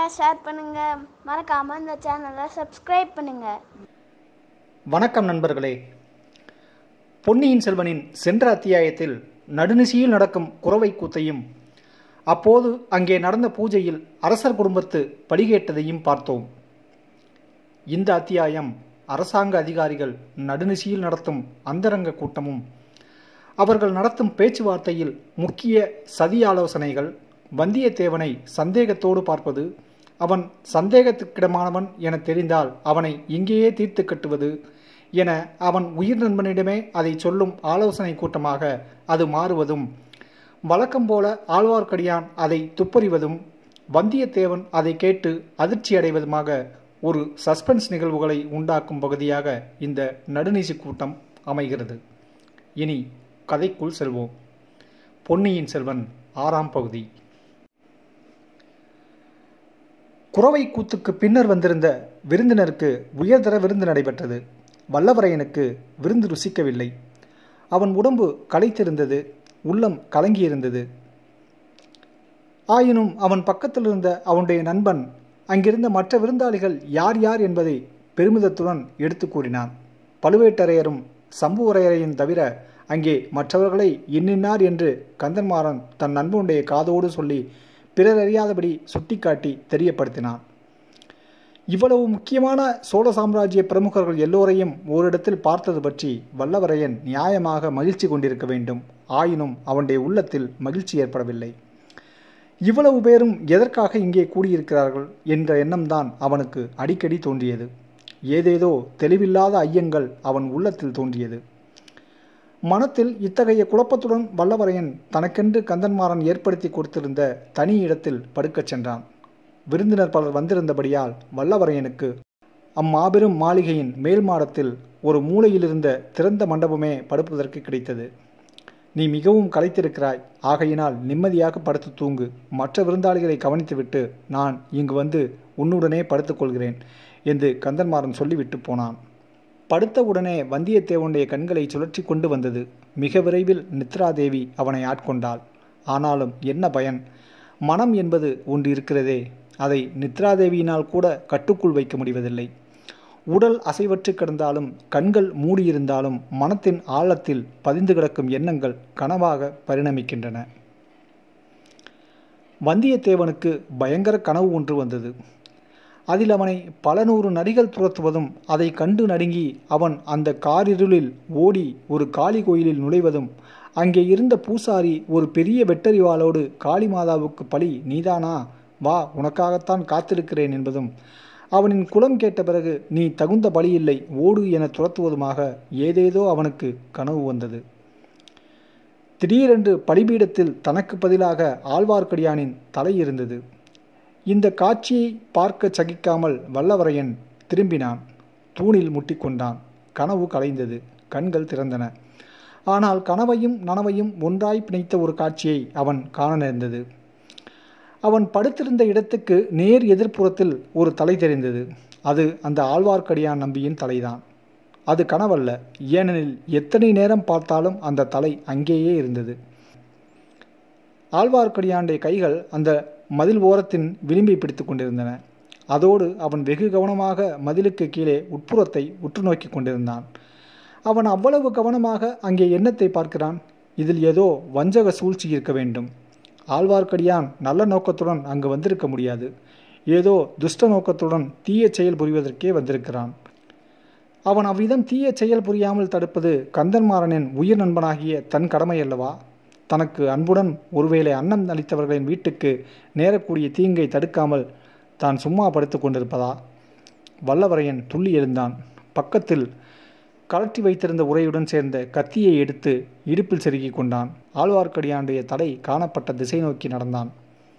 share பண்ணுங்க மறக்காம இந்த சேனலை சப்ஸ்கிரைப் பண்ணுங்க வணக்கம் நண்பர்களே பொன்னியின் செல்வனின் சென்ற அத்தியாயத்தில் நடுநிசியில் நடக்கும் குறவை கூத்தையும் அப்போது அங்கே நடந்த பூஜையில் அரசர் குடும்பத்து படிகேட்டதையும் பார்த்தோம் இந்த அத்தியாயம் அரசாங்க அதிகாரிகள் நடுநிசியில் நடத்தும் அந்தரங்க கூட்டமும் அவர்கள் நடத்தும் பேச்சுவார்த்தையில் முக்கிய சதி ஆலோசனைகள் வந்தியத்தேவனை சந்தேகத்தோடு பார்ப்பது அவன் சந்தேகத்துக்கிடமானவன் என தெரிந்தால் அவனை இங்கேயே தீர்த்து கட்டுவது என அவன் உயிர் நண்பனிடமே அதை சொல்லும் ஆலோசனை கூட்டமாக அது மாறுவதும் வழக்கம் போல ஆழ்வார்க்கடியான் அதை துப்பறிவதும் வந்தியத்தேவன் அதை கேட்டு அதிர்ச்சி அடைவதுமாக ஒரு சஸ்பென்ஸ் நிகழ்வுகளை உண்டாக்கும் பகுதியாக இந்த நடுநிசி கூட்டம் அமைகிறது இனி கதைக்குள் செல்வோம் பொன்னியின் செல்வன் ஆறாம் பகுதி குறவை கூத்துக்கு பின்னர் வந்திருந்த விருந்தினருக்கு உயர்தர விருந்து நடைபெற்றது வல்லவரையனுக்கு விருந்து ருசிக்கவில்லை அவன் உடம்பு களைத்திருந்தது உள்ளம் கலங்கியிருந்தது ஆயினும் அவன் பக்கத்தில் இருந்த அவனுடைய நண்பன் அங்கிருந்த மற்ற விருந்தாளிகள் யார் யார் என்பதை பெருமிதத்துடன் எடுத்து கூறினான் பழுவேட்டரையரும் சம்புவரையரையும் தவிர அங்கே மற்றவர்களை இன்னின்னார் என்று கந்தன்மாறன் தன் நண்பனுடைய காதோடு சொல்லி பிறர் அறியாதபடி சுட்டிக்காட்டி தெரியப்படுத்தினான் இவ்வளவு முக்கியமான சோழ சாம்ராஜ்ய பிரமுகர்கள் எல்லோரையும் ஓரிடத்தில் பார்த்தது பற்றி வல்லவரையன் நியாயமாக மகிழ்ச்சி கொண்டிருக்க வேண்டும் ஆயினும் அவனுடைய உள்ளத்தில் மகிழ்ச்சி ஏற்படவில்லை இவ்வளவு பேரும் எதற்காக இங்கே கூடியிருக்கிறார்கள் என்ற எண்ணம்தான் அவனுக்கு அடிக்கடி தோன்றியது ஏதேதோ தெளிவில்லாத ஐயங்கள் அவன் உள்ளத்தில் தோன்றியது மனத்தில் இத்தகைய குழப்பத்துடன் வல்லவரையன் தனக்கென்று கந்தன்மாறன் ஏற்படுத்தி கொடுத்திருந்த தனி இடத்தில் படுக்கச் சென்றான் விருந்தினர் பலர் வந்திருந்தபடியால் வல்லவரையனுக்கு அம்மாபெரும் மாளிகையின் மேல் மாடத்தில் ஒரு மூலையிலிருந்த திறந்த மண்டபமே படுப்பதற்கு கிடைத்தது நீ மிகவும் களைத்திருக்கிறாய் ஆகையினால் நிம்மதியாக படுத்து தூங்கு மற்ற விருந்தாளிகளை கவனித்துவிட்டு நான் இங்கு வந்து உன்னுடனே படுத்துக்கொள்கிறேன் என்று கந்தன்மாறன் சொல்லிவிட்டு போனான் படுத்த உடனே வந்தியத்தேவனுடைய கண்களை சுழற்றி கொண்டு வந்தது மிக விரைவில் நித்ராதேவி அவனை ஆட்கொண்டாள் ஆனாலும் என்ன பயன் மனம் என்பது ஒன்று இருக்கிறதே அதை நித்ராதேவியினால் கூட கட்டுக்குள் வைக்க முடிவதில்லை உடல் அசைவற்று கிடந்தாலும் கண்கள் மூடியிருந்தாலும் மனத்தின் ஆழத்தில் பதிந்து கிடக்கும் எண்ணங்கள் கனவாக பரிணமிக்கின்றன வந்தியத்தேவனுக்கு பயங்கர கனவு ஒன்று வந்தது அதில் அவனை பல நூறு நரிகள் துரத்துவதும் அதை கண்டு நடுங்கி அவன் அந்த காரிருளில் ஓடி ஒரு காளி கோயிலில் நுழைவதும் அங்கே இருந்த பூசாரி ஒரு பெரிய வெட்டறிவாளோடு காளி மாதாவுக்கு பழி நீதானா வா உனக்காகத்தான் காத்திருக்கிறேன் என்பதும் அவனின் குலம் கேட்ட பிறகு நீ தகுந்த பலியில்லை ஓடு என துரத்துவதுமாக ஏதேதோ அவனுக்கு கனவு வந்தது திடீரென்று பலிபீடத்தில் தனக்கு பதிலாக ஆழ்வார்க்கடியானின் தலை இருந்தது இந்த காட்சியை பார்க்க சகிக்காமல் வல்லவரையன் திரும்பினான் தூணில் முட்டிக்கொண்டான் கனவு கலைந்தது கண்கள் திறந்தன ஆனால் கனவையும் நனவையும் ஒன்றாய் பிணைத்த ஒரு காட்சியை அவன் காண நேர்ந்தது அவன் படுத்திருந்த இடத்துக்கு நேர் எதிர்ப்புறத்தில் ஒரு தலை தெரிந்தது அது அந்த ஆழ்வார்க்கடியான் நம்பியின் தலைதான் அது கனவல்ல ஏனெனில் எத்தனை நேரம் பார்த்தாலும் அந்த தலை அங்கேயே இருந்தது ஆழ்வார்க்கடியானுடைய கைகள் அந்த மதில் ஓரத்தின் விளிம்பை பிடித்து கொண்டிருந்தன அதோடு அவன் வெகு கவனமாக மதிலுக்கு கீழே உட்புறத்தை உற்று நோக்கி கொண்டிருந்தான் அவன் அவ்வளவு கவனமாக அங்கே எண்ணத்தை பார்க்கிறான் இதில் ஏதோ வஞ்சக சூழ்ச்சி இருக்க வேண்டும் ஆழ்வார்க்கடியான் நல்ல நோக்கத்துடன் அங்கு வந்திருக்க முடியாது ஏதோ துஷ்ட நோக்கத்துடன் தீய செயல் புரிவதற்கே வந்திருக்கிறான் அவன் அவ்விதம் தீய செயல் புரியாமல் தடுப்பது கந்தன்மாறனின் உயிர் நண்பனாகிய தன் கடமை அல்லவா தனக்கு அன்புடன் ஒருவேளை அன்னம் அளித்தவர்களின் வீட்டுக்கு நேரக்கூடிய தீங்கை தடுக்காமல் தான் சும்மா படுத்து கொண்டிருப்பதா வல்லவரையன் துள்ளி எழுந்தான் பக்கத்தில் கலட்டி வைத்திருந்த உரையுடன் சேர்ந்த கத்தியை எடுத்து இடுப்பில் செருகிக் கொண்டான் ஆழ்வார்க்கடியானுடைய தலை காணப்பட்ட திசை நோக்கி நடந்தான்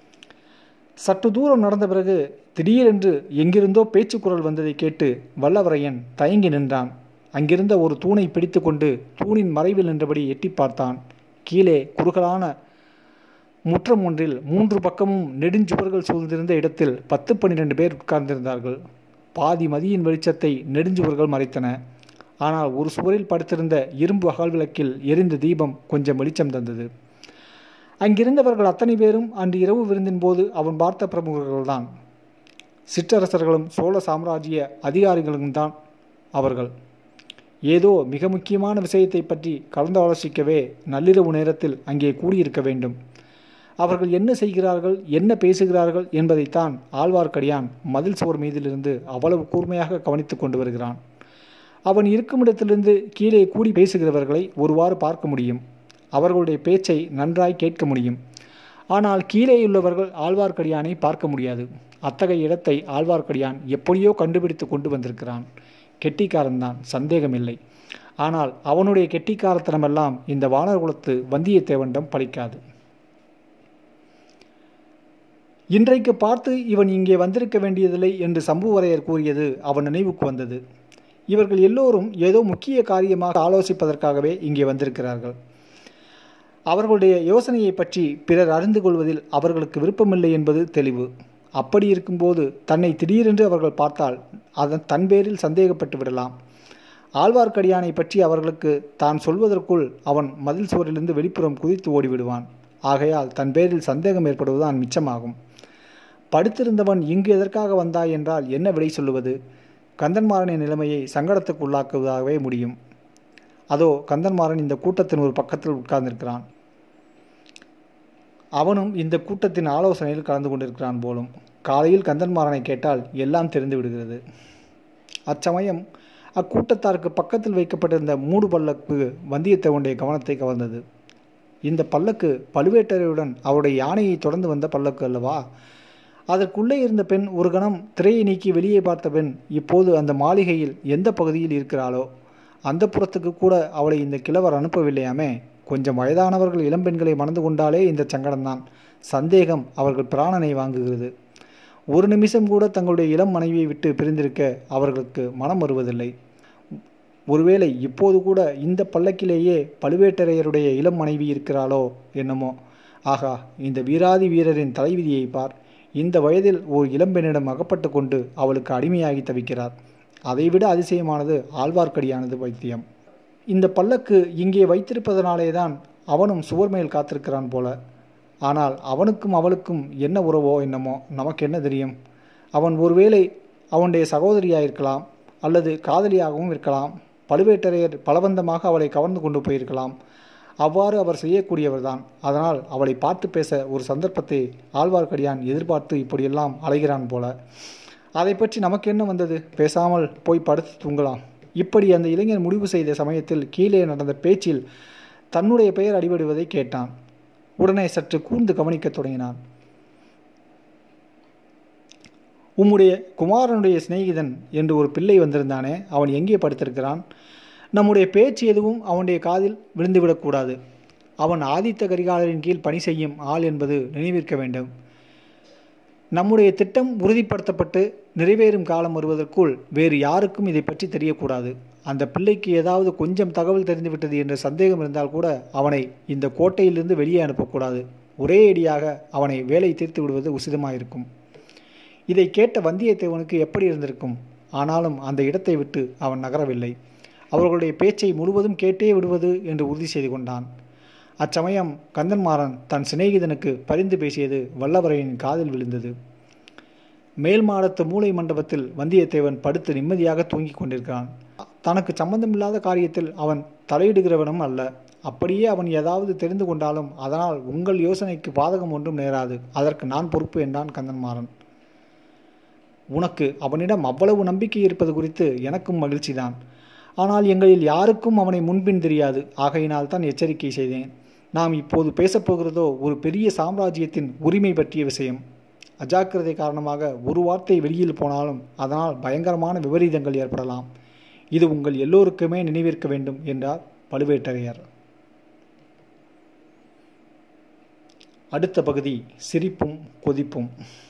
சற்று தூரம் நடந்த பிறகு திடீரென்று எங்கிருந்தோ பேச்சுக்குரல் வந்ததை கேட்டு வல்லவரையன் தயங்கி நின்றான் அங்கிருந்த ஒரு தூணை பிடித்துக்கொண்டு தூணின் மறைவில் நின்றபடி எட்டி பார்த்தான் கீழே குறுகலான முற்றம் ஒன்றில் மூன்று பக்கமும் நெடுஞ்சுவர்கள் சூழ்ந்திருந்த இடத்தில் பத்து பன்னிரண்டு பேர் உட்கார்ந்திருந்தார்கள் பாதி மதியின் வெளிச்சத்தை நெடுஞ்சுவர்கள் மறைத்தன ஆனால் ஒரு சுவரில் படுத்திருந்த இரும்பு அகல் விளக்கில் எரிந்த தீபம் கொஞ்சம் வெளிச்சம் தந்தது அங்கிருந்தவர்கள் அத்தனை பேரும் அன்று இரவு விருந்தின் போது அவன் பார்த்த பிரமுகர்கள்தான் சிற்றரசர்களும் சோழ சாம்ராஜ்ய அதிகாரிகளும் தான் அவர்கள் ஏதோ மிக முக்கியமான விஷயத்தை பற்றி கலந்தாலோசிக்கவே நள்ளிரவு நேரத்தில் அங்கே கூடியிருக்க வேண்டும் அவர்கள் என்ன செய்கிறார்கள் என்ன பேசுகிறார்கள் என்பதைத்தான் ஆழ்வார்க்கடியான் மதில் சுவர் மீதிலிருந்து அவ்வளவு கூர்மையாக கவனித்துக் கொண்டு வருகிறான் அவன் இருக்கும் இடத்திலிருந்து கீழே கூடி பேசுகிறவர்களை ஒருவாறு பார்க்க முடியும் அவர்களுடைய பேச்சை நன்றாய் கேட்க முடியும் ஆனால் கீழேயுள்ளவர்கள் ஆழ்வார்க்கடியானை பார்க்க முடியாது அத்தகைய இடத்தை ஆழ்வார்க்கடியான் எப்படியோ கண்டுபிடித்து கொண்டு வந்திருக்கிறான் கெட்டிக்காரன்தான் சந்தேகமில்லை ஆனால் அவனுடைய கெட்டிக்காரத்தனமெல்லாம் இந்த வானர்குலத்து வந்தியத்தேவனிடம் பலிக்காது இன்றைக்கு பார்த்து இவன் இங்கே வந்திருக்க வேண்டியதில்லை என்று சம்புவரையர் கூறியது அவன் நினைவுக்கு வந்தது இவர்கள் எல்லோரும் ஏதோ முக்கிய காரியமாக ஆலோசிப்பதற்காகவே இங்கே வந்திருக்கிறார்கள் அவர்களுடைய யோசனையை பற்றி பிறர் அறிந்து கொள்வதில் அவர்களுக்கு விருப்பமில்லை என்பது தெளிவு அப்படி இருக்கும்போது தன்னை திடீரென்று அவர்கள் பார்த்தால் அதன் தன் பேரில் சந்தேகப்பட்டு விடலாம் ஆழ்வார்க்கடியானை பற்றி அவர்களுக்கு தான் சொல்வதற்குள் அவன் மதில் சுவரிலிருந்து வெளிப்புறம் குதித்து ஓடிவிடுவான் ஆகையால் தன் பேரில் சந்தேகம் ஏற்படுவதுதான் மிச்சமாகும் படுத்திருந்தவன் இங்கு எதற்காக வந்தாய் என்றால் என்ன விடை சொல்லுவது கந்தன்மாறனின் நிலைமையை சங்கடத்துக்கு உள்ளாக்குவதாகவே முடியும் அதோ கந்தன்மாறன் இந்த கூட்டத்தின் ஒரு பக்கத்தில் உட்கார்ந்திருக்கிறான் அவனும் இந்த கூட்டத்தின் ஆலோசனையில் கலந்து கொண்டிருக்கிறான் போலும் காலையில் கந்தன்மாறனை கேட்டால் எல்லாம் தெரிந்து விடுகிறது அச்சமயம் அக்கூட்டத்தாருக்கு பக்கத்தில் வைக்கப்பட்டிருந்த மூடு பல்லக்கு வந்தியத்தேவனுடைய கவனத்தை கவர்ந்தது இந்த பல்லக்கு பழுவேட்டரையுடன் அவருடைய யானையை தொடர்ந்து வந்த பல்லக்கு அல்லவா அதற்குள்ளே இருந்த பெண் ஒரு கணம் திரையை நீக்கி வெளியே பார்த்த பெண் இப்போது அந்த மாளிகையில் எந்த பகுதியில் இருக்கிறாளோ அந்த புறத்துக்கு கூட அவளை இந்த கிழவர் அனுப்பவில்லையாமே கொஞ்சம் வயதானவர்கள் இளம்பெண்களை மணந்து கொண்டாலே இந்த சங்கடம்தான் சந்தேகம் அவர்கள் பிராணனை வாங்குகிறது ஒரு நிமிஷம் கூட தங்களுடைய இளம் மனைவியை விட்டு பிரிந்திருக்க அவர்களுக்கு மனம் வருவதில்லை ஒருவேளை இப்போது கூட இந்த பல்லக்கிலேயே பழுவேட்டரையருடைய இளம் மனைவி இருக்கிறாளோ என்னமோ ஆகா இந்த வீராதி வீரரின் தலைவிதியை பார் இந்த வயதில் ஓர் இளம்பெண்ணிடம் அகப்பட்டு கொண்டு அவளுக்கு அடிமையாகி தவிக்கிறார் அதைவிட அதிசயமானது ஆழ்வார்க்கடியானது வைத்தியம் இந்த பல்லக்கு இங்கே வைத்திருப்பதனாலே தான் அவனும் சுவர் மேல் காத்திருக்கிறான் போல ஆனால் அவனுக்கும் அவளுக்கும் என்ன உறவோ என்னமோ நமக்கு என்ன தெரியும் அவன் ஒருவேளை அவனுடைய சகோதரியாயிருக்கலாம் அல்லது காதலியாகவும் இருக்கலாம் பழுவேட்டரையர் பலவந்தமாக அவளை கவர்ந்து கொண்டு போயிருக்கலாம் அவ்வாறு அவர் செய்யக்கூடியவர்தான் அதனால் அவளை பார்த்து பேச ஒரு சந்தர்ப்பத்தை ஆழ்வார்க்கடியான் எதிர்பார்த்து இப்படியெல்லாம் அலைகிறான் போல அதை பற்றி நமக்கு என்ன வந்தது பேசாமல் போய் படுத்து தூங்கலாம் இப்படி அந்த இளைஞர் முடிவு செய்த சமயத்தில் கீழே நடந்த பேச்சில் தன்னுடைய பெயர் அடிபடுவதை கேட்டான் உடனே சற்று கூர்ந்து கவனிக்கத் தொடங்கினான் உம்முடைய குமாரனுடைய சிநேகிதன் என்று ஒரு பிள்ளை வந்திருந்தானே அவன் எங்கே படுத்திருக்கிறான் நம்முடைய பேச்சு எதுவும் அவனுடைய காதில் விழுந்துவிடக்கூடாது அவன் ஆதித்த கரிகாலரின் கீழ் பணி செய்யும் ஆள் என்பது நினைவிருக்க வேண்டும் நம்முடைய திட்டம் உறுதிப்படுத்தப்பட்டு நிறைவேறும் காலம் வருவதற்குள் வேறு யாருக்கும் இதை பற்றி தெரியக்கூடாது அந்த பிள்ளைக்கு ஏதாவது கொஞ்சம் தகவல் தெரிந்துவிட்டது என்ற சந்தேகம் இருந்தால் கூட அவனை இந்த கோட்டையிலிருந்து வெளியே அனுப்பக்கூடாது ஒரே அடியாக அவனை வேலை தீர்த்து விடுவது உசிதமாயிருக்கும் இதை கேட்ட வந்தியத்தேவனுக்கு எப்படி இருந்திருக்கும் ஆனாலும் அந்த இடத்தை விட்டு அவன் நகரவில்லை அவர்களுடைய பேச்சை முழுவதும் கேட்டே விடுவது என்று உறுதி செய்து கொண்டான் அச்சமயம் கந்தன்மாறன் தன் சிநேகிதனுக்கு பரிந்து பேசியது வல்லவரையின் காதில் விழுந்தது மேல் மாடத்து மூளை மண்டபத்தில் வந்தியத்தேவன் படுத்து நிம்மதியாக தூங்கிக் கொண்டிருக்கிறான் தனக்கு சம்பந்தமில்லாத காரியத்தில் அவன் தலையிடுகிறவனும் அல்ல அப்படியே அவன் ஏதாவது தெரிந்து கொண்டாலும் அதனால் உங்கள் யோசனைக்கு பாதகம் ஒன்றும் நேராது அதற்கு நான் பொறுப்பு என்றான் கந்தன்மாறன் உனக்கு அவனிடம் அவ்வளவு நம்பிக்கை இருப்பது குறித்து எனக்கும் மகிழ்ச்சிதான் ஆனால் எங்களில் யாருக்கும் அவனை முன்பின் தெரியாது ஆகையினால் தான் எச்சரிக்கை செய்தேன் நாம் இப்போது பேசப்போகிறதோ ஒரு பெரிய சாம்ராஜ்யத்தின் உரிமை பற்றிய விஷயம் அஜாக்கிரதை காரணமாக ஒரு வார்த்தை வெளியில் போனாலும் அதனால் பயங்கரமான விபரீதங்கள் ஏற்படலாம் இது உங்கள் எல்லோருக்குமே நினைவிருக்க வேண்டும் என்றார் பழுவேட்டரையர் அடுத்த பகுதி சிரிப்பும் கொதிப்பும்